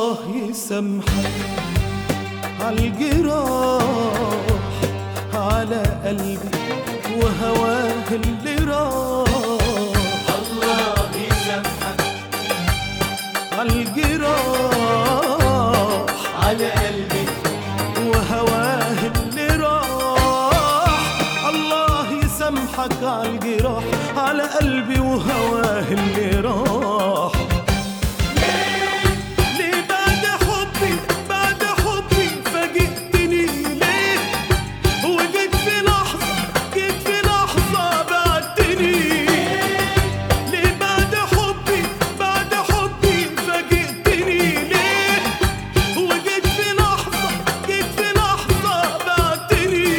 الله يسامحك عالجراح على قلبي وهواه اللي راح الله يسامحك عالجراح على قلبي وهواه اللي راح الله يسامحك عالجراح على قلبي وهواه اللي راح ليه بعد حبي بعد حبي فاجئتني ليه وجيت في لحظة جيت في لحظة بعدتني ليه بعد حبي بعد حبي فاجئتني ليه وجيت في لحظة جيت في لحظة بعدتني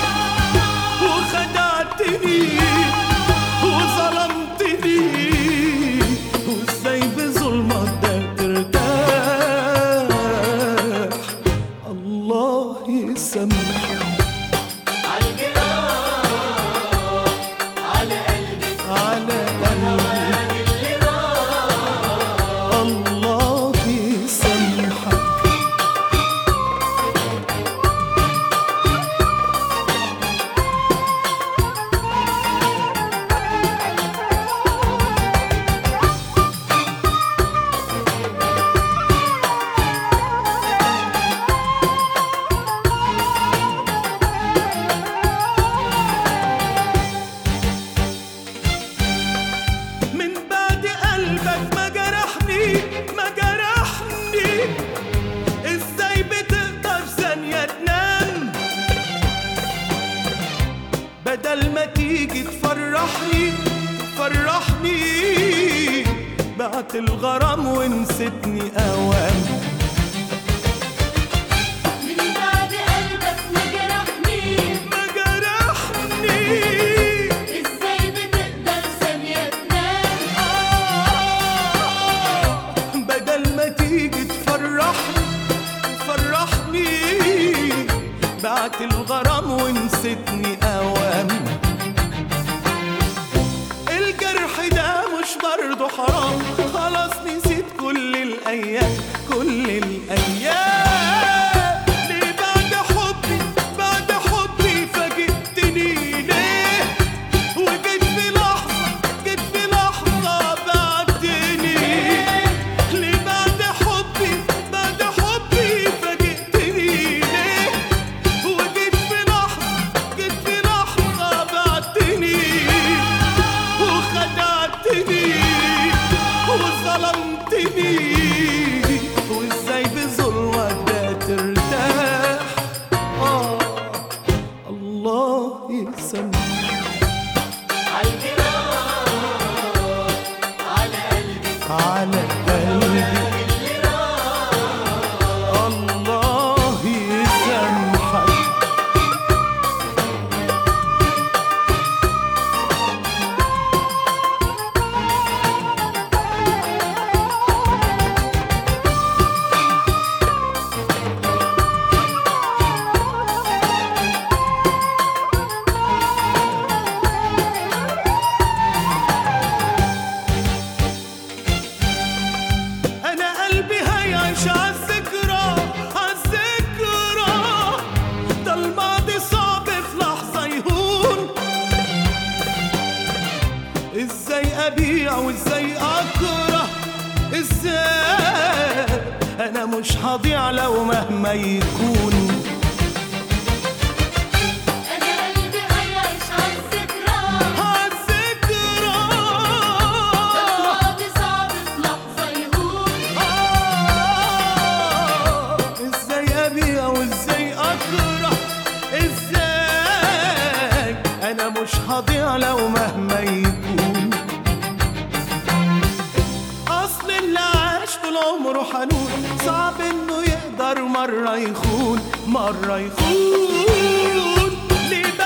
وخدعتني وظلمتني وازاي بظلمك ده ترتاح الله يسامحك عالجراح على قلبي على قلبي اللي راح الله يسامحك من بعد قلبك ما جرحني ما جرحني ازاي بتقدر ثانية تنام بدل ما تيجي تفرحني فرحني بعت الغرام ونسيتني اوام من بعد قلبك ما جرحني ما جرحني ازاي بتقدر ثانية تنام بدل ما تيجي تفرحني فرحني بعت الغرام ونسيتني اوام الجرح ده مش برضه حرام خلاص نسيت كل الايام كل الايام ليه بعد حبي بعد حبي فاجئتني ليه وجيت في لحظة جيت في لحظة بعدتني ليه بعد حبي بعد حبي فاجئتني ليه وجيت في لحظة جيت في لحظة بعدتني وخدعتني وظلمتني وازاي بظلمك ده ترتاح آه الله يسامحك عالجراح على قلبي على قلبي الله يسامحك انا قلبي هيعيش عالذكرى عالذكرى ده الماضي صعب في لحظه يهون ازاي ابيع وازاي اكره ازاي انا مش هضيع لو مهما يكون انا قلبي هيعيش عالذكرى عالذكرى الماضي صعب في لحظة يهون آه، ازاي ابيع وازاي اكره ازاي انا مش هضيع لو مهما يكون اصل اللي عاش طول عمره حنون صعب انه يقدر مره يخون مره يخون ليه